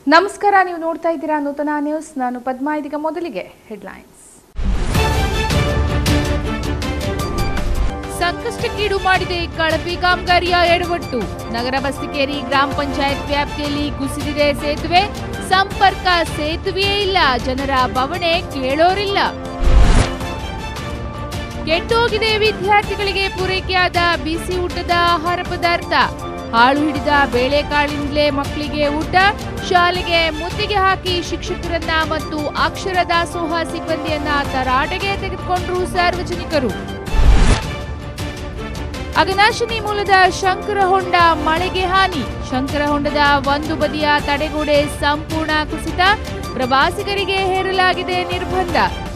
ನಮಸ್ಕಾರ ನೀವು ನೋಡ್ತಾ ಇದ್ದೀರಾ ನೂತನ ನ್ಯೂಸ್ ನಾನು ಪದ್ಮಾ ಇದೀಗ ಮೊದಲಿಗೆ ಹೆಡ್ಲೈನ್ಸ್ ಸಂಕಷ್ಟಕ್ಕೀಡು ಮಾಡಿದೆ ಕಳಪೆ ಕಾಮಗಾರಿಯ ಎಡವಟ್ಟು ನಗರ ಬಸ್ತಿಕೇರಿ ಗ್ರಾಮ ಪಂಚಾಯತ್ ವ್ಯಾಪ್ತಿಯಲ್ಲಿ ಕುಸಿದಿದೆ ಸೇತುವೆ ಸಂಪರ್ಕ ಸೇತುವೆಯೇ ಇಲ್ಲ ಜನರ ಬವಣೆ ಕೇಳೋರಿಲ್ಲ ಕೆಟ್ಟೋಗಿದೆ ವಿದ್ಯಾರ್ಥಿಗಳಿಗೆ ಪೂರೈಕೆಯಾದ ಬಿಸಿ ಊಟದ ಆಹಾರ ಪದಾರ್ಥ ಹಾಳು ಹಿಡಿದ ಬೇಳೆಕಾಳಿನಿಂದಲೇ ಮಕ್ಕಳಿಗೆ ಊಟ ಶಾಲೆಗೆ ಮುತ್ತಿಗೆ ಹಾಕಿ ಶಿಕ್ಷಕರನ್ನ ಮತ್ತು ಅಕ್ಷರ ದಾಸೋಹ ಸಿಬ್ಬಂದಿಯನ್ನ ತರಾಟೆಗೆ ತೆಗೆದುಕೊಂಡ್ರು ಸಾರ್ವಜನಿಕರು ಅಗನಾಶಿನಿ ಮೂಲದ ಶಂಕರಹೊಂಡ ಮಳೆಗೆ ಹಾನಿ ಶಂಕರಹೊಂಡದ ಒಂದು ಬದಿಯ ತಡೆಗೋಡೆ ಸಂಪೂರ್ಣ ಕುಸಿತ ಪ್ರವಾಸಿಗರಿಗೆ ಹೇರಲಾಗಿದೆ ನಿರ್ಬಂಧ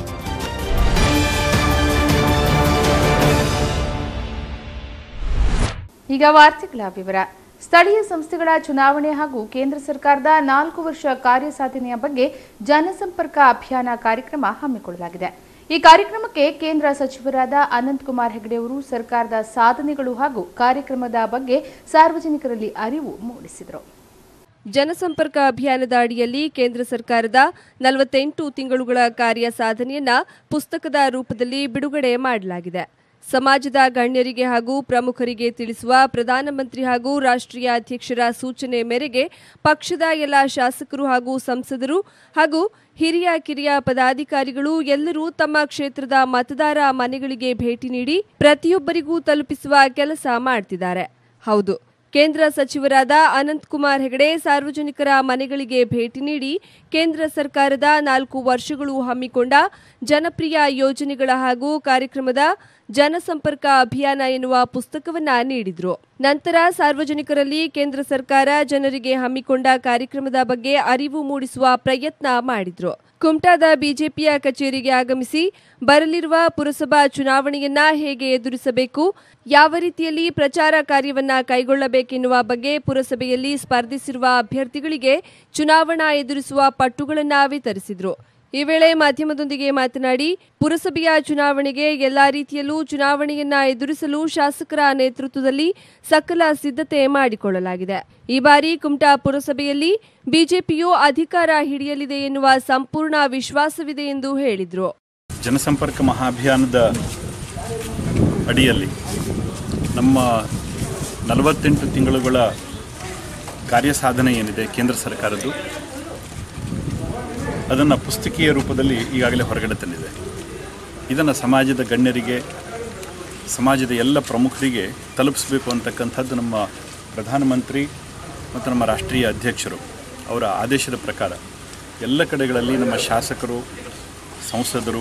ಈಗ ವಾರ್ತೆಗಳ ವಿವರ ಸ್ಥಳೀಯ ಸಂಸ್ಥೆಗಳ ಚುನಾವಣೆ ಹಾಗೂ ಕೇಂದ್ರ ಸರ್ಕಾರದ ನಾಲ್ಕು ವರ್ಷ ಕಾರ್ಯಸಾಧನೆಯ ಬಗ್ಗೆ ಜನಸಂಪರ್ಕ ಅಭಿಯಾನ ಕಾರ್ಯಕ್ರಮ ಹಮ್ಮಿಕೊಳ್ಳಲಾಗಿದೆ ಈ ಕಾರ್ಯಕ್ರಮಕ್ಕೆ ಕೇಂದ್ರ ಸಚಿವರಾದ ಅನಂತಕುಮಾರ್ ಹೆಗಡೆ ಅವರು ಸರ್ಕಾರದ ಸಾಧನೆಗಳು ಹಾಗೂ ಕಾರ್ಯಕ್ರಮದ ಬಗ್ಗೆ ಸಾರ್ವಜನಿಕರಲ್ಲಿ ಅರಿವು ಮೂಡಿಸಿದರು ಜನಸಂಪರ್ಕ ಅಭಿಯಾನದ ಅಡಿಯಲ್ಲಿ ಕೇಂದ್ರ ಸರ್ಕಾರದ ನಲವತ್ತೆಂಟು ತಿಂಗಳುಗಳ ಕಾರ್ಯ ಸಾಧನೆಯನ್ನ ಪುಸ್ತಕದ ರೂಪದಲ್ಲಿ ಬಿಡುಗಡೆ ಮಾಡಲಾಗಿದೆ ಸಮಾಜದ ಗಣ್ಯರಿಗೆ ಹಾಗೂ ಪ್ರಮುಖರಿಗೆ ತಿಳಿಸುವ ಪ್ರಧಾನಮಂತ್ರಿ ಹಾಗೂ ರಾಷ್ಟ್ರೀಯ ಅಧ್ಯಕ್ಷರ ಸೂಚನೆ ಮೇರೆಗೆ ಪಕ್ಷದ ಎಲ್ಲ ಶಾಸಕರು ಹಾಗೂ ಸಂಸದರು ಹಾಗೂ ಹಿರಿಯ ಕಿರಿಯ ಪದಾಧಿಕಾರಿಗಳು ಎಲ್ಲರೂ ತಮ್ಮ ಕ್ಷೇತ್ರದ ಮತದಾರ ಮನೆಗಳಿಗೆ ಭೇಟಿ ನೀಡಿ ಪ್ರತಿಯೊಬ್ಬರಿಗೂ ತಲುಪಿಸುವ ಕೆಲಸ ಮಾಡ್ತಿದ್ದಾರೆ ಹೌದು ಕೇಂದ್ರ ಸಚಿವರಾದ ಅನಂತಕುಮಾರ್ ಹೆಗಡೆ ಸಾರ್ವಜನಿಕರ ಮನೆಗಳಿಗೆ ಭೇಟಿ ನೀಡಿ ಕೇಂದ್ರ ಸರ್ಕಾರದ ನಾಲ್ಕು ವರ್ಷಗಳು ಹಮ್ಮಿಕೊಂಡ ಜನಪ್ರಿಯ ಯೋಜನೆಗಳ ಹಾಗೂ ಕಾರ್ಯಕ್ರಮದ ಜನಸಂಪರ್ಕ ಅಭಿಯಾನ ಎನ್ನುವ ಪುಸ್ತಕವನ್ನ ನೀಡಿದ್ರು ನಂತರ ಸಾರ್ವಜನಿಕರಲ್ಲಿ ಕೇಂದ್ರ ಸರ್ಕಾರ ಜನರಿಗೆ ಹಮ್ಮಿಕೊಂಡ ಕಾರ್ಯಕ್ರಮದ ಬಗ್ಗೆ ಅರಿವು ಮೂಡಿಸುವ ಪ್ರಯತ್ನ ಮಾಡಿದ್ರು ಕುಮಟಾದ ಬಿಜೆಪಿಯ ಕಚೇರಿಗೆ ಆಗಮಿಸಿ ಬರಲಿರುವ ಪುರಸಭಾ ಚುನಾವಣೆಯನ್ನ ಹೇಗೆ ಎದುರಿಸಬೇಕು ಯಾವ ರೀತಿಯಲ್ಲಿ ಪ್ರಚಾರ ಕಾರ್ಯವನ್ನ ಕೈಗೊಳ್ಳಬೇಕೆನ್ನುವ ಬಗ್ಗೆ ಪುರಸಭೆಯಲ್ಲಿ ಸ್ಪರ್ಧಿಸಿರುವ ಅಭ್ಯರ್ಥಿಗಳಿಗೆ ಚುನಾವಣಾ ಎದುರಿಸುವ ಪಟ್ಟುಗಳನ್ನ ವಿತರಿಸಿದ್ರು ಈ ವೇಳೆ ಮಾಧ್ಯಮದೊಂದಿಗೆ ಮಾತನಾಡಿ ಪುರಸಭೆಯ ಚುನಾವಣೆಗೆ ಎಲ್ಲಾ ರೀತಿಯಲ್ಲೂ ಚುನಾವಣೆಯನ್ನ ಎದುರಿಸಲು ಶಾಸಕರ ನೇತೃತ್ವದಲ್ಲಿ ಸಕಲ ಸಿದ್ಧತೆ ಮಾಡಿಕೊಳ್ಳಲಾಗಿದೆ ಈ ಬಾರಿ ಕುಮಟಾ ಪುರಸಭೆಯಲ್ಲಿ ಬಿಜೆಪಿಯು ಅಧಿಕಾರ ಹಿಡಿಯಲಿದೆ ಎನ್ನುವ ಸಂಪೂರ್ಣ ವಿಶ್ವಾಸವಿದೆ ಎಂದು ಹೇಳಿದರು ಜನಸಂಪರ್ಕ ಮಹಾಭಿಯಾನದ ಅಡಿಯಲ್ಲಿ ನಮ್ಮ ನಲವತ್ತೆಂಟು ತಿಂಗಳುಗಳ ಕಾರ್ಯಸಾಧನೆ ಏನಿದೆ ಕೇಂದ್ರ ಸರ್ಕಾರದ್ದು ಅದನ್ನು ಪುಸ್ತಕೀಯ ರೂಪದಲ್ಲಿ ಈಗಾಗಲೇ ಹೊರಗಡೆ ತಂದಿದೆ ಇದನ್ನು ಸಮಾಜದ ಗಣ್ಯರಿಗೆ ಸಮಾಜದ ಎಲ್ಲ ಪ್ರಮುಖರಿಗೆ ತಲುಪಿಸಬೇಕು ಅಂತಕ್ಕಂಥದ್ದು ನಮ್ಮ ಪ್ರಧಾನಮಂತ್ರಿ ಮತ್ತು ನಮ್ಮ ರಾಷ್ಟ್ರೀಯ ಅಧ್ಯಕ್ಷರು ಅವರ ಆದೇಶದ ಪ್ರಕಾರ ಎಲ್ಲ ಕಡೆಗಳಲ್ಲಿ ನಮ್ಮ ಶಾಸಕರು ಸಂಸದರು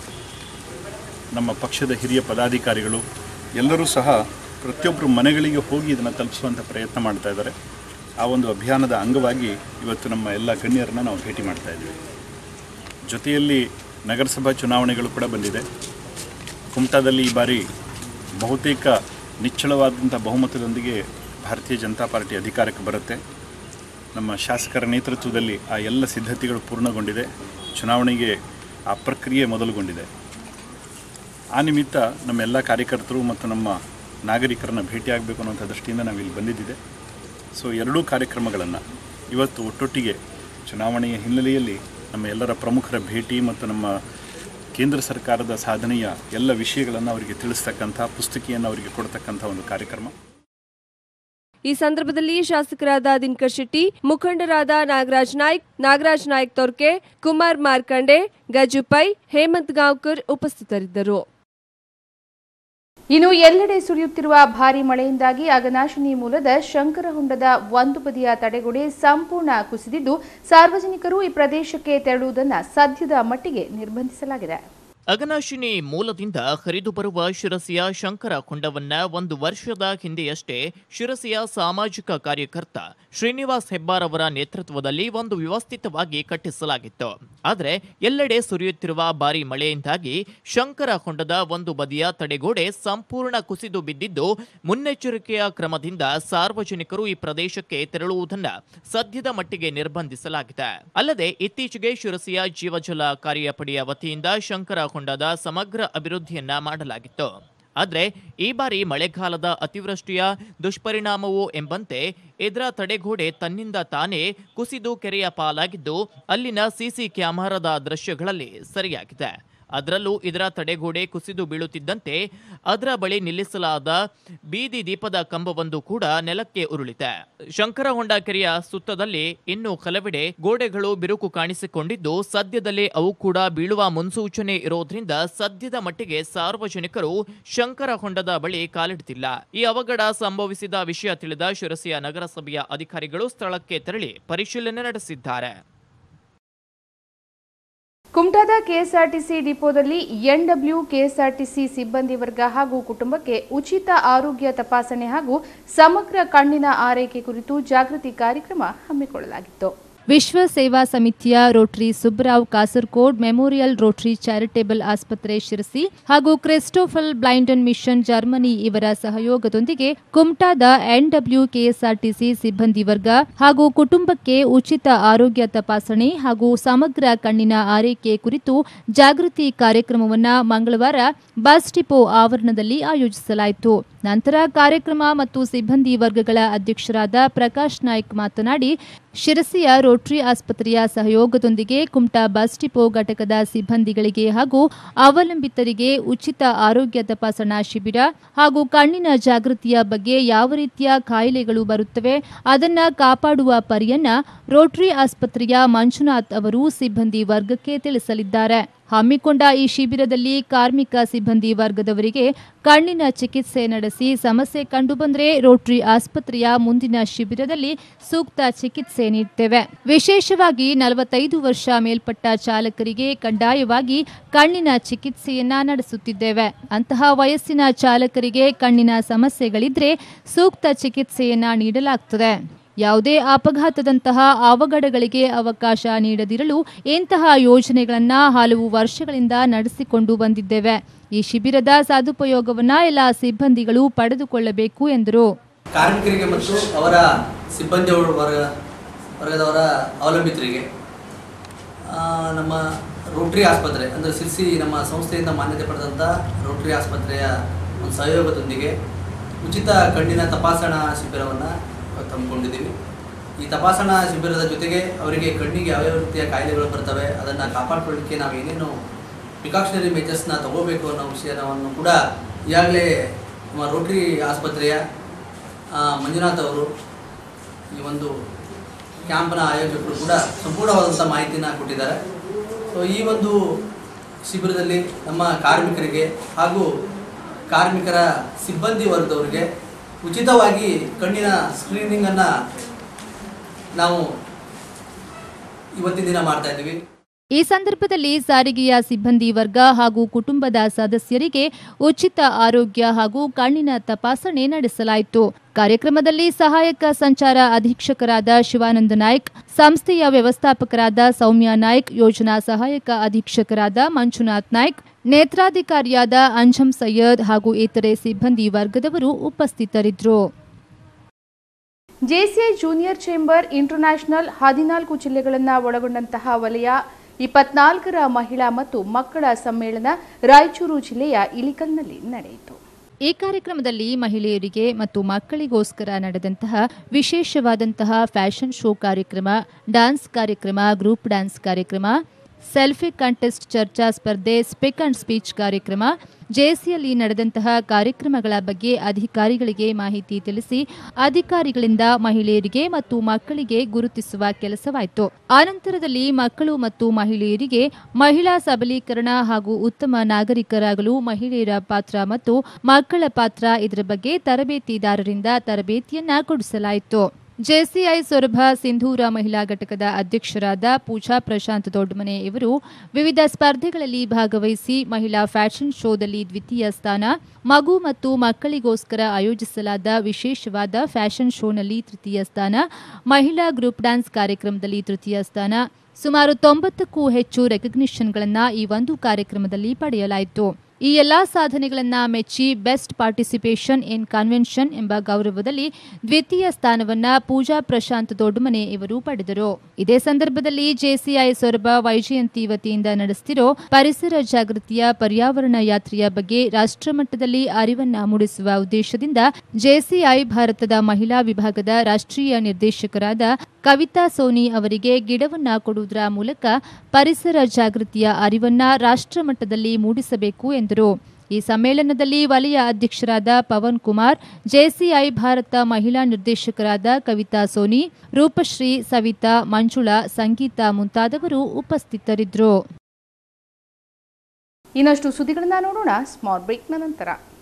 ನಮ್ಮ ಪಕ್ಷದ ಹಿರಿಯ ಪದಾಧಿಕಾರಿಗಳು ಎಲ್ಲರೂ ಸಹ ಪ್ರತಿಯೊಬ್ಬರು ಮನೆಗಳಿಗೆ ಹೋಗಿ ಇದನ್ನು ತಲುಪಿಸುವಂಥ ಪ್ರಯತ್ನ ಮಾಡ್ತಾ ಇದ್ದಾರೆ ಆ ಒಂದು ಅಭಿಯಾನದ ಅಂಗವಾಗಿ ಇವತ್ತು ನಮ್ಮ ಎಲ್ಲ ಗಣ್ಯರನ್ನು ನಾವು ಭೇಟಿ ಮಾಡ್ತಾ ಇದ್ದೀವಿ ಜೊತೆಯಲ್ಲಿ ನಗರಸಭಾ ಚುನಾವಣೆಗಳು ಕೂಡ ಬಂದಿದೆ ಕುಮಟಾದಲ್ಲಿ ಈ ಬಾರಿ ಬಹುತೇಕ ನಿಚ್ಚಳವಾದಂಥ ಬಹುಮತದೊಂದಿಗೆ ಭಾರತೀಯ ಜನತಾ ಪಾರ್ಟಿ ಅಧಿಕಾರಕ್ಕೆ ಬರುತ್ತೆ ನಮ್ಮ ಶಾಸಕರ ನೇತೃತ್ವದಲ್ಲಿ ಆ ಎಲ್ಲ ಸಿದ್ಧತೆಗಳು ಪೂರ್ಣಗೊಂಡಿದೆ ಚುನಾವಣೆಗೆ ಆ ಪ್ರಕ್ರಿಯೆ ಮೊದಲುಗೊಂಡಿದೆ ಆ ನಿಮಿತ್ತ ನಮ್ಮ ಎಲ್ಲ ಕಾರ್ಯಕರ್ತರು ಮತ್ತು ನಮ್ಮ ನಾಗರಿಕರನ್ನ ಭೇಟಿಯಾಗಬೇಕು ಅನ್ನುವಂಥ ದೃಷ್ಟಿಯಿಂದ ನಾವು ಇಲ್ಲಿ ಬಂದಿದ್ದಿದೆ ಸೊ ಎರಡೂ ಕಾರ್ಯಕ್ರಮಗಳನ್ನು ಇವತ್ತು ಒಟ್ಟೊಟ್ಟಿಗೆ ಚುನಾವಣೆಯ ಹಿನ್ನೆಲೆಯಲ್ಲಿ ನಮ್ಮ ಎಲ್ಲರ ಪ್ರಮುಖರ ಭೇಟಿ ಮತ್ತು ನಮ್ಮ ಕೇಂದ್ರ ಸರ್ಕಾರದ ಸಾಧನೆಯ ಎಲ್ಲ ವಿಷಯಗಳನ್ನು ಅವರಿಗೆ ತಿಳಿಸ್ತಕ್ಕಂಥ ಪುಸ್ತಕಿಯನ್ನು ಅವರಿಗೆ ಕೊಡ್ತಕ್ಕಂಥ ಒಂದು ಕಾರ್ಯಕ್ರಮ ಈ ಸಂದರ್ಭದಲ್ಲಿ ಶಾಸಕರಾದ ದಿನಕರ್ ಶೆಟ್ಟಿ ಮುಖಂಡರಾದ ನಾಗರಾಜ್ ನಾಯ್ಕ್ ನಾಗರಾಜ್ ನಾಯ್ಕ್ ತೊರ್ಕೆ ಕುಮಾರ್ ಮಾರ್ಕಂಡೆ ಗಜುಪೈ ಹೇಮಂತ್ ಗಾಂವ್ಕರ್ ಉಪಸ್ಥಿತರಿದ್ದರು ಇನ್ನು ಎಲ್ಲೆಡೆ ಸುರಿಯುತ್ತಿರುವ ಭಾರಿ ಮಳೆಯಿಂದಾಗಿ ಅಗನಾಶಿನಿ ಮೂಲದ ಶಂಕರಹೊಂಡದ ಒಂದು ಬದಿಯ ತಡೆಗೋಡೆ ಸಂಪೂರ್ಣ ಕುಸಿದಿದ್ದು ಸಾರ್ವಜನಿಕರು ಈ ಪ್ರದೇಶಕ್ಕೆ ತೆರಳುವುದನ್ನು ಸದ್ಯದ ಮಟ್ಟಿಗೆ ನಿರ್ಬಂಧಿಸಲಾಗಿದೆ ಅಗನಾಶಿನಿ ಮೂಲದಿಂದ ಹರಿದು ಬರುವ ಶಿರಸಿಯ ಶಂಕರ ಕೊಂಡವನ್ನ ಒಂದು ವರ್ಷದ ಹಿಂದೆಯಷ್ಟೇ ಶಿರಸಿಯ ಸಾಮಾಜಿಕ ಕಾರ್ಯಕರ್ತ ಶ್ರೀನಿವಾಸ್ ಹೆಬ್ಬಾರ್ ಅವರ ನೇತೃತ್ವದಲ್ಲಿ ಒಂದು ವ್ಯವಸ್ಥಿತವಾಗಿ ಕಟ್ಟಿಸಲಾಗಿತ್ತು ಆದರೆ ಎಲ್ಲೆಡೆ ಸುರಿಯುತ್ತಿರುವ ಭಾರಿ ಮಳೆಯಿಂದಾಗಿ ಶಂಕರ ಕೊಂಡದ ಒಂದು ಬದಿಯ ತಡೆಗೋಡೆ ಸಂಪೂರ್ಣ ಕುಸಿದು ಬಿದ್ದಿದ್ದು ಮುನ್ನೆಚ್ಚರಿಕೆಯ ಕ್ರಮದಿಂದ ಸಾರ್ವಜನಿಕರು ಈ ಪ್ರದೇಶಕ್ಕೆ ತೆರಳುವುದನ್ನ ಸದ್ಯದ ಮಟ್ಟಿಗೆ ನಿರ್ಬಂಧಿಸಲಾಗಿದೆ ಅಲ್ಲದೆ ಇತ್ತೀಚೆಗೆ ಶಿರಸಿಯ ಜೀವಜಲ ಕಾರ್ಯಪಡೆಯ ವತಿಯಿಂದ ಶಂಕರ ಕೊಂಡದ ಸಮಗ್ರ ಅಭಿವೃದ್ಧಿಯನ್ನ ಮಾಡಲಾಗಿತ್ತು ಆದರೆ ಈ ಬಾರಿ ಮಳೆಗಾಲದ ಅತಿವೃಷ್ಟಿಯ ದುಷ್ಪರಿಣಾಮವು ಎಂಬಂತೆ ಇದರ ತಡೆಗೋಡೆ ತನ್ನಿಂದ ತಾನೇ ಕುಸಿದು ಕೆರೆಯ ಪಾಲಾಗಿದ್ದು ಅಲ್ಲಿನ ಸಿಸಿ ಕ್ಯಾಮೆರಾದ ದೃಶ್ಯಗಳಲ್ಲಿ ಸರಿಯಾಗಿದೆ ಅದರಲ್ಲೂ ಇದರ ತಡೆಗೋಡೆ ಕುಸಿದು ಬೀಳುತ್ತಿದ್ದಂತೆ ಅದರ ಬಳಿ ನಿಲ್ಲಿಸಲಾದ ಬೀದಿ ದೀಪದ ಕಂಬವೊಂದು ಕೂಡ ನೆಲಕ್ಕೆ ಉರುಳಿದೆ ಶಂಕರಹೊಂಡ ಕೆರೆಯ ಸುತ್ತದಲ್ಲಿ ಇನ್ನು ಕೆಲವೆಡೆ ಗೋಡೆಗಳು ಬಿರುಕು ಕಾಣಿಸಿಕೊಂಡಿದ್ದು ಸದ್ಯದಲ್ಲೇ ಅವು ಕೂಡ ಬೀಳುವ ಮುನ್ಸೂಚನೆ ಇರೋದ್ರಿಂದ ಸದ್ಯದ ಮಟ್ಟಿಗೆ ಸಾರ್ವಜನಿಕರು ಶಂಕರಹೊಂಡದ ಬಳಿ ಕಾಲಿಡುತ್ತಿಲ್ಲ ಈ ಅವಘಡ ಸಂಭವಿಸಿದ ವಿಷಯ ತಿಳಿದ ಶಿರಸಿಯ ನಗರಸಭೆಯ ಅಧಿಕಾರಿಗಳು ಸ್ಥಳಕ್ಕೆ ತೆರಳಿ ಪರಿಶೀಲನೆ ನಡೆಸಿದ್ದಾರೆ ಕುಮಟಾದ ಕೆಎಸ್ಆರ್ಟಿಸಿ ಡಿಪೋದಲ್ಲಿ ಎನ್ಡಬ್ಲ್ಯೂ ಕೆಎಸ್ಆರ್ಟಿಸಿ ಸಿಬ್ಬಂದಿ ವರ್ಗ ಹಾಗೂ ಕುಟುಂಬಕ್ಕೆ ಉಚಿತ ಆರೋಗ್ಯ ತಪಾಸಣೆ ಹಾಗೂ ಸಮಗ್ರ ಕಣ್ಣಿನ ಆರೈಕೆ ಕುರಿತು ಜಾಗೃತಿ ಕಾರ್ಯಕ್ರಮ ಹಮ್ಮಿಕೊಳ್ಳಲಾಗಿತ್ತು ವಿಶ್ವ ಸೇವಾ ಸಮಿತಿಯ Rotary Subrao Kasaragod memorial Rotary charitable ಆಸ್ಪತ್ರೆ ಶಿರಸಿ ಹಾಗೂ ಕ್ರಿಸ್ಟೋಫಲ್ ಬ್ಲೈಂಡನ್ ಮಿಷನ್ ಜರ್ಮನಿ ಇವರ ಸಹಯೋಗದೊಂದಿಗೆ ಕುಮಟಾದ ಎನ್ಡಬ್ಲ್ಯೂ ಕೆಎಸ್ಆರ್ಟಿಸಿ ಸಿಬ್ಬಂದಿ ವರ್ಗ ಹಾಗೂ ಕುಟುಂಬಕ್ಕೆ ಉಚಿತ ಆರೋಗ್ಯ ತಪಾಸಣೆ ಹಾಗೂ ಸಮಗ್ರ ಕಣ್ಣಿನ ಆರೈಕೆ ಕುರಿತು ಜಾಗೃತಿ ಕಾರ್ಯಕ್ರಮವನ್ನು ಮಂಗಳವಾರ ಬಸ್ ಡಿಪೋ ಆವರಣದಲ್ಲಿ ಆಯೋಜಿಸಲಾಯಿತು ನಂತರ ಕಾರ್ಯಕ್ರಮ ಮತ್ತು ಸಿಬ್ಬಂದಿ ವರ್ಗಗಳ ಅಧ್ಯಕ್ಷರಾದ ಪ್ರಕಾಶ್ ನಾಯ್ಕ್ ಮಾತನಾಡಿ ಶಿರಸಿಯ ರೋಟರಿ ಆಸ್ಪತ್ರೆಯ ಸಹಯೋಗದೊಂದಿಗೆ ಕುಮಟಾ ಬಸ್ ಡಿಪೋ ಘಟಕದ ಸಿಬ್ಬಂದಿಗಳಿಗೆ ಹಾಗೂ ಅವಲಂಬಿತರಿಗೆ ಉಚಿತ ಆರೋಗ್ಯ ತಪಾಸಣಾ ಶಿಬಿರ ಹಾಗೂ ಕಣ್ಣಿನ ಜಾಗೃತಿಯ ಬಗ್ಗೆ ಯಾವ ರೀತಿಯ ಕಾಯಿಲೆಗಳು ಬರುತ್ತವೆ ಅದನ್ನ ಕಾಪಾಡುವ ಪರಿಯನ್ನ ರೋಟರಿ ಆಸ್ಪತ್ರೆಯ ಮಂಜುನಾಥ್ ಅವರು ಸಿಬ್ಬಂದಿ ವರ್ಗಕ್ಕೆ ತಿಳಿಸಲಿದ್ದಾರೆ ಹಮ್ಮಿಕೊಂಡ ಈ ಶಿಬಿರದಲ್ಲಿ ಕಾರ್ಮಿಕ ಸಿಬ್ಬಂದಿ ವರ್ಗದವರಿಗೆ ಕಣ್ಣಿನ ಚಿಕಿತ್ಸೆ ನಡೆಸಿ ಸಮಸ್ಯೆ ಕಂಡುಬಂದರೆ ರೋಟರಿ ಆಸ್ಪತ್ರೆಯ ಮುಂದಿನ ಶಿಬಿರದಲ್ಲಿ ಸೂಕ್ತ ಚಿಕಿತ್ಸೆ ನೀಡುತ್ತೇವೆ ವಿಶೇಷವಾಗಿ ನಲವತ್ತೈದು ವರ್ಷ ಮೇಲ್ಪಟ್ಟ ಚಾಲಕರಿಗೆ ಕಡ್ಡಾಯವಾಗಿ ಕಣ್ಣಿನ ಚಿಕಿತ್ಸೆಯನ್ನ ನಡೆಸುತ್ತಿದ್ದೇವೆ ಅಂತಹ ವಯಸ್ಸಿನ ಚಾಲಕರಿಗೆ ಕಣ್ಣಿನ ಸಮಸ್ಯೆಗಳಿದ್ರೆ ಸೂಕ್ತ ಚಿಕಿತ್ಸೆಯನ್ನ ನೀಡಲಾಗುತ್ತದೆ ಯಾವುದೇ ಅಪಘಾತದಂತಹ ಅವಘಡಗಳಿಗೆ ಅವಕಾಶ ನೀಡದಿರಲು ಇಂತಹ ಯೋಜನೆಗಳನ್ನ ಹಲವು ವರ್ಷಗಳಿಂದ ನಡೆಸಿಕೊಂಡು ಬಂದಿದ್ದೇವೆ ಈ ಶಿಬಿರದ ಸದುಪಯೋಗವನ್ನ ಎಲ್ಲ ಸಿಬ್ಬಂದಿಗಳು ಪಡೆದುಕೊಳ್ಳಬೇಕು ಎಂದರು ಕಾರ್ಮಿಕರಿಗೆ ಮತ್ತು ಅವರ ಸಿಬ್ಬಂದಿ ವರ್ಗ ವರ್ಗದವರ ಅವಲಂಬಿತರಿಗೆ ಆ, ನಮ್ಮ ರೋಟರಿ ಆಸ್ಪತ್ರೆ ಅಂದರೆ ಸಿರ್ಸಿ ನಮ್ಮ ಸಂಸ್ಥೆಯಿಂದ ಮಾನ್ಯತೆ ಪಡೆದಂಥ ರೋಟರಿ ಆಸ್ಪತ್ರೆಯ ಒಂದು ಸಹಯೋಗದೊಂದಿಗೆ ಉಚಿತ ಕಣ್ಣಿನ ತಪಾಸಣಾ ಶಿಬಿರವನ್ನು ಹಮ್ಮಿಕೊಂಡಿದ್ದೀವಿ ಈ ತಪಾಸಣಾ ಶಿಬಿರದ ಜೊತೆಗೆ ಅವರಿಗೆ ಕಣ್ಣಿಗೆ ಯಾವ್ಯಾವ ರೀತಿಯ ಕಾಯಿಲೆಗಳು ಬರ್ತವೆ ಅದನ್ನು ಕಾಪಾಡ್ಕೊಳ್ಳಿಕ್ಕೆ ನಾವು ಏನೇನು ಪ್ರಿಕಾಷನರಿ ಮೆಜರ್ಸ್ನ ತಗೋಬೇಕು ಅನ್ನೋ ವಿಷಯವನ್ನು ಕೂಡ ಈಗಾಗಲೇ ನಮ್ಮ ರೋಟರಿ ಆಸ್ಪತ್ರೆಯ ಆ, ಮಂಜುನಾಥ್ ಅವರು ಈ ಒಂದು ಕ್ಯಾಂಪ್ನ ಆಯೋಜಕರು ಕೂಡ ಸಂಪೂರ್ಣವಾದಂಥ ಮಾಹಿತಿನ ಕೊಟ್ಟಿದ್ದಾರೆ ಸೊ ಈ ಒಂದು ಶಿಬಿರದಲ್ಲಿ ನಮ್ಮ ಕಾರ್ಮಿಕರಿಗೆ ಹಾಗೂ ಕಾರ್ಮಿಕರ ಸಿಬ್ಬಂದಿ ವರ್ಗದವರಿಗೆ ಉಚಿತವಾಗಿ ಕಣ್ಣಿನ ಸ್ಕ್ರೀನಿಂಗನ್ನು ನಾವು ಇವತ್ತಿನ ದಿನ ಮಾಡ್ತಾ ಇದ್ದೀವಿ ಈ ಸಂದರ್ಭದಲ್ಲಿ ಸಾರಿಗೆಯ ಸಿಬ್ಬಂದಿ ವರ್ಗ ಹಾಗೂ ಕುಟುಂಬದ ಸದಸ್ಯರಿಗೆ ಉಚಿತ ಆರೋಗ್ಯ ಹಾಗೂ ಕಣ್ಣಿನ ತಪಾಸಣೆ ನಡೆಸಲಾಯಿತು ಕಾರ್ಯಕ್ರಮದಲ್ಲಿ ಸಹಾಯಕ ಸಂಚಾರ ಅಧೀಕ್ಷಕರಾದ ಶಿವಾನಂದ ನಾಯ್ಕ್ ಸಂಸ್ಥೆಯ ವ್ಯವಸ್ಥಾಪಕರಾದ ಸೌಮ್ಯ ನಾಯ್ಕ್ ಯೋಜನಾ ಸಹಾಯಕ ಅಧೀಕ್ಷಕರಾದ ಮಂಜುನಾಥ್ ನಾಯ್ಕ್ ನೇತ್ರಾಧಿಕಾರಿಯಾದ ಅಂಜಂ ಸೈಯದ್ ಹಾಗೂ ಇತರೆ ಸಿಬ್ಬಂದಿ ವರ್ಗದವರು ಉಪಸ್ಥಿತರಿದ್ದರು ಜೆಸಿಐ ಜೂನಿಯರ್ ಚೇಂಬರ್ ಇಂಟರ್ನ್ಯಾಷನಲ್ ಹದಿನಾಲ್ಕು ಜಿಲ್ಲೆಗಳನ್ನು ಒಳಗೊಂಡಂತಹ ವಲಯ ಇಪ್ಪತ್ನಾಲ್ಕರ ಮಹಿಳಾ ಮತ್ತು ಮಕ್ಕಳ ಸಮ್ಮೇಳನ ರಾಯಚೂರು ಜಿಲ್ಲೆಯ ಇಲಿಕಲ್ನಲ್ಲಿ ನಡೆಯಿತು ಈ ಕಾರ್ಯಕ್ರಮದಲ್ಲಿ ಮಹಿಳೆಯರಿಗೆ ಮತ್ತು ಮಕ್ಕಳಿಗೋಸ್ಕರ ನಡೆದಂತಹ ವಿಶೇಷವಾದಂತಹ ಫ್ಯಾಷನ್ ಶೋ ಕಾರ್ಯಕ್ರಮ ಡ್ಯಾನ್ಸ್ ಕಾರ್ಯಕ್ರಮ ಗ್ರೂಪ್ ಡ್ಯಾನ್ಸ್ ಕಾರ್ಯಕ್ರಮ ಸೆಲ್ಫಿ ಕಂಟೆಸ್ಟ್ ಚರ್ಚಾ ಸ್ಪರ್ಧೆ ಸ್ಪಿಕ್ ಅಂಡ್ ಸ್ಪೀಚ್ ಕಾರ್ಯಕ್ರಮ ಜೆಸಿಯಲ್ಲಿ ನಡೆದಂತಹ ಕಾರ್ಯಕ್ರಮಗಳ ಬಗ್ಗೆ ಅಧಿಕಾರಿಗಳಿಗೆ ಮಾಹಿತಿ ತಿಳಿಸಿ ಅಧಿಕಾರಿಗಳಿಂದ ಮಹಿಳೆಯರಿಗೆ ಮತ್ತು ಮಕ್ಕಳಿಗೆ ಗುರುತಿಸುವ ಕೆಲಸವಾಯಿತು ಆನಂತರದಲ್ಲಿ ಮಕ್ಕಳು ಮತ್ತು ಮಹಿಳೆಯರಿಗೆ ಮಹಿಳಾ ಸಬಲೀಕರಣ ಹಾಗೂ ಉತ್ತಮ ನಾಗರಿಕರಾಗಲು ಮಹಿಳೆಯರ ಪಾತ್ರ ಮತ್ತು ಮಕ್ಕಳ ಪಾತ್ರ ಇದರ ಬಗ್ಗೆ ತರಬೇತಿದಾರರಿಂದ ತರಬೇತಿಯನ್ನ ಕೊಡಿಸಲಾಯಿತು ಜೆಸಿಐ ಸೊರಬ ಸಿಂಧೂರ ಮಹಿಳಾ ಘಟಕದ ಅಧ್ಯಕ್ಷರಾದ ಪೂಜಾ ಪ್ರಶಾಂತ್ ದೊಡ್ಡಮನೆ ಇವರು ವಿವಿಧ ಸ್ಪರ್ಧೆಗಳಲ್ಲಿ ಭಾಗವಹಿಸಿ ಮಹಿಳಾ ಫ್ಯಾಷನ್ ಶೋದಲ್ಲಿ ದ್ವಿತೀಯ ಸ್ಥಾನ ಮಗು ಮತ್ತು ಮಕ್ಕಳಿಗೋಸ್ಕರ ಆಯೋಜಿಸಲಾದ ವಿಶೇಷವಾದ ಫ್ಯಾಷನ್ ಶೋನಲ್ಲಿ ತೃತೀಯ ಸ್ಥಾನ ಮಹಿಳಾ ಗ್ರೂಪ್ ಡ್ಯಾನ್ಸ್ ಕಾರ್ಯಕ್ರಮದಲ್ಲಿ ತೃತೀಯ ಸ್ಥಾನ ಸುಮಾರು ತೊಂಬತ್ತಕ್ಕೂ ಹೆಚ್ಚು ರೆಕಗ್ನಿಷನ್ಗಳನ್ನು ಈ ಒಂದು ಕಾರ್ಯಕ್ರಮದಲ್ಲಿ ಪಡೆಯಲಾಯಿತು ಈ ಎಲ್ಲಾ ಸಾಧನೆಗಳನ್ನ ಮೆಚ್ಚಿ ಬೆಸ್ಟ್ ಪಾರ್ಟಿಸಿಪೇಷನ್ ಇನ್ ಕನ್ವೆನ್ಷನ್ ಎಂಬ ಗೌರವದಲ್ಲಿ ದ್ವಿತೀಯ ಸ್ಥಾನವನ್ನ ಪೂಜಾ ಪ್ರಶಾಂತ್ ದೊಡ್ಡಮನೆ ಇವರು ಪಡೆದರು ಇದೇ ಸಂದರ್ಭದಲ್ಲಿ ಜೆಸಿಐ ಸೊರಬ ವೈಜಯಂತಿ ವತಿಯಿಂದ ನಡೆಸುತ್ತಿರೋ ಪರಿಸರ ಜಾಗೃತಿಯ ಪರ್ಯಾವರಣ ಯಾತ್ರೆಯ ಬಗ್ಗೆ ರಾಷ್ಟ್ರಮಟ್ಟದಲ್ಲಿ ಅರಿವನ್ನ ಮೂಡಿಸುವ ಉದ್ದೇಶದಿಂದ ಜೆಸಿಐ ಭಾರತದ ಮಹಿಳಾ ವಿಭಾಗದ ರಾಷ್ಟ್ರೀಯ ನಿರ್ದೇಶಕರಾದ ಕವಿತಾ ಸೋನಿ ಅವರಿಗೆ ಗಿಡವನ್ನ ಕೊಡುವುದರ ಮೂಲಕ ಪರಿಸರ ಜಾಗೃತಿಯ ಅರಿವನ್ನ ರಾಷ್ಟ್ರಮಟ್ಟದಲ್ಲಿ ಮೂಡಿಸಬೇಕು ಎಂದರು ಈ ಸಮ್ಮೇಳನದಲ್ಲಿ ವಲಯ ಅಧ್ಯಕ್ಷರಾದ ಪವನ್ ಕುಮಾರ್ ಜೆಸಿಐ ಭಾರತ ಮಹಿಳಾ ನಿರ್ದೇಶಕರಾದ ಕವಿತಾ ಸೋನಿ ರೂಪಶ್ರೀ ಸವಿತಾ ಮಂಜುಳಾ ಸಂಗೀತ ಮುಂತಾದವರು ಉಪಸ್ಥಿತರಿದ್ದರು ಇನ್ನಷ್ಟು ಸುದ್ದಿಗಳನ್ನ ನೋಡೋಣ ಸ್ಮಾಲ್ ಬ್ರೇಕ್ನ ನಂತರ